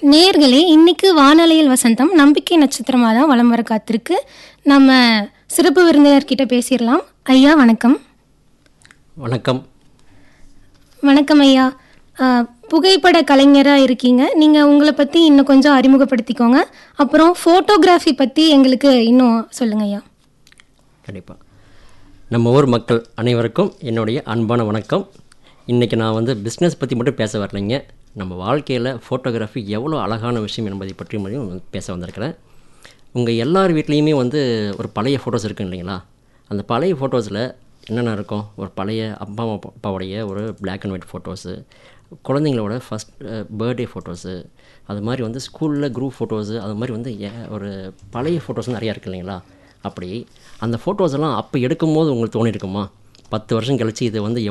நேர்களே இன்னைக்கு வானொலியில் வசந்தம் நம்பிக்கை நட்சத்திரமாக தான் வலம் வர காத்திருக்கு நம்ம சிறப்பு விருந்தினர்கிட்ட பேசிடலாம் ஐயா வணக்கம் வணக்கம் வணக்கம் ஐயா அஹ், புகைப்பட கலைஞராக இருக்கீங்க நீங்கள் உங்களை பற்றி இன்னும் கொஞ்சம் அறிமுகப்படுத்திக்கோங்க அப்புறம் ஃபோட்டோகிராஃபி பற்றி எங்களுக்கு இன்னும் சொல்லுங்க ஐயா கண்டிப்பாக நம்ம ஊர் மக்கள் அனைவருக்கும் என்னுடைய அன்பான வணக்கம் இன்றைக்கி நான் வந்து பிஸ்னஸ் பற்றி மட்டும் பேச வரலைங்க நம்ம வாழ்க்கையில் ஃபோட்டோகிராஃபி எவ்வளோ அழகான விஷயம் என்பதை பற்றி மட்டும் பேச வந்திருக்கிறேன் உங்கள் எல்லார் வீட்லேயுமே வந்து ஒரு பழைய ஃபோட்டோஸ் இருக்கு இல்லைங்களா அந்த பழைய ஃபோட்டோஸில் என்னென்ன இருக்கும் ஒரு பழைய அப்பா அம்மா அப்பாவுடைய ஒரு பிளாக் அண்ட் ஒயிட் ஃபோட்டோஸு குழந்தைங்களோட ஃபஸ்ட் பர்த்டே ஃபோட்டோஸு அது மாதிரி வந்து ஸ்கூலில் குரூப் ஃபோட்டோஸு அது மாதிரி வந்து ஏ- ஒரு பழைய ஃபோட்டோஸ் நிறையா இருக்கு இல்லைங்களா அப்படி அந்த ஃபோட்டோஸ் எல்லாம் அப்போ எடுக்கும்போது உங்களுக்கு தோணியிருக்குமா பத்து வருஷம் கழிச்சு இது வந்து